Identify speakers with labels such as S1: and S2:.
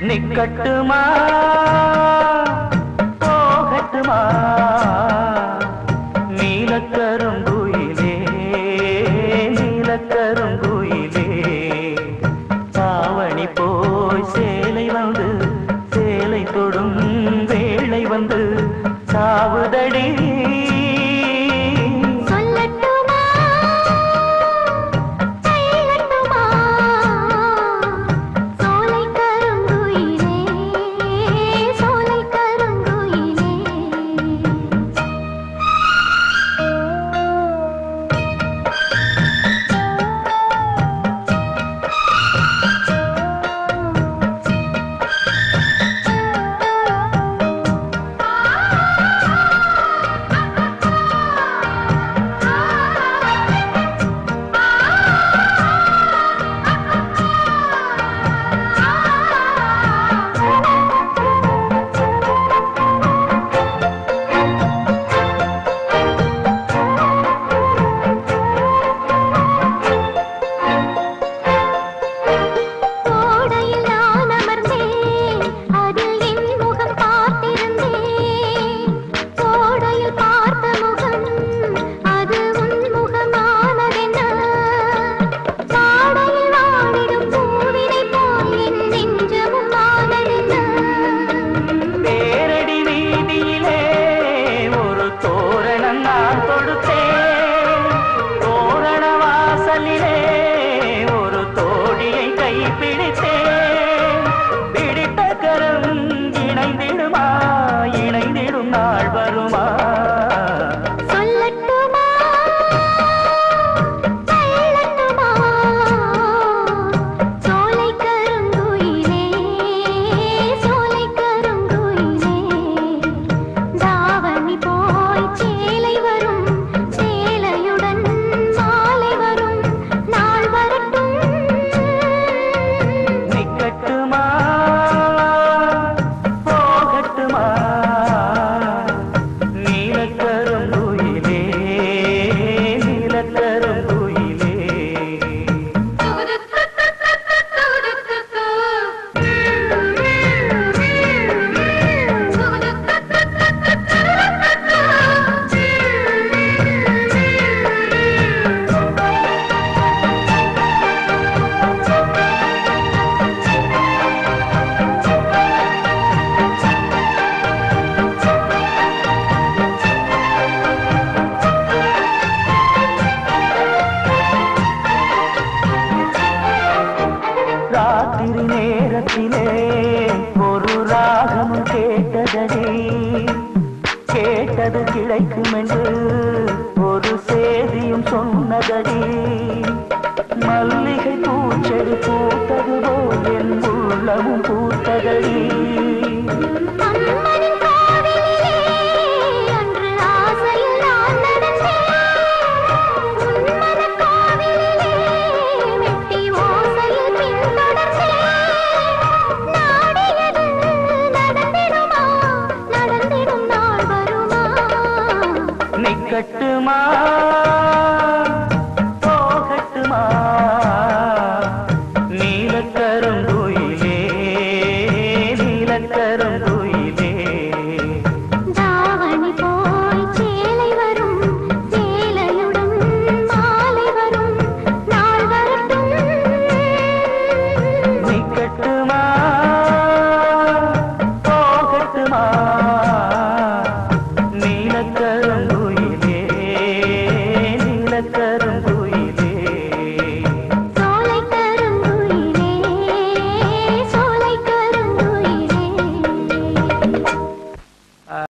S1: நிக்கட்டுமா போகட்டுமா நீலக்கருங்குயிலே நீலக்கருங்குயிலே தாவணி போய் சேலை வந்து சேலை தொடும் வேளை வந்து சாவுதடி
S2: சொல்லட்டுமா சொல்லட்டுமா சோலை கருங்குயிலே சோலை கருங்குயிலே கோடையில் நான் அமர்ந்தேன் அதில் என் முகம் பார்த்திருந்தேன் கோடையில் பார்த்த முகம் அது உன் முகமானதென்ன வாடையில் வாடிடும் பூவினை போல் என் நெஞ்சமும் ஆனதென்ன
S1: பேரடி வீதியிலே ஒரு தோரணம் நான் தொடுத்தேன் தோரண வாசலிலே ஒரு தோழியை கைப்பிடித்தேன் பிடித்த கரம் இணைந்திடுமா இணைந்திடும் நாள் வருமா
S2: சொல்லட்டுமா சொல்லட்டுமா சோலை கருங்குயிலே சோலை கருங்குயிலே தாவணி போய் சேலை வரும் சேலையுடன் மாலை வரும் நாள் வரட்டும்
S1: நிக்கட்டுமா போகட்டுமா நீலக்கருங்குயிலே நீலக்கருங்குயிலே ராத்திரி நேரத்திலே ஒரு ராகமும் கேட்டதடி கேட்டது கிடைக்கும் என்று ஒரு செய்தியும் சொன்னதடி மல்லிகை பூச்செடி பூத்தது போல் என் உள்ளமும் பூத்ததடி
S2: அம்மனின் கோவிலிலே அன்று ஆசையில் நான் நடந்தேன் உன்மனக் கோவிலிலே வெட்டி ஓசையில் பின்தொடர்ந்தேன் நாடியது நடந்திடுமா நடந்திடும் நாள் வருமா
S1: நிக்கட்டுமா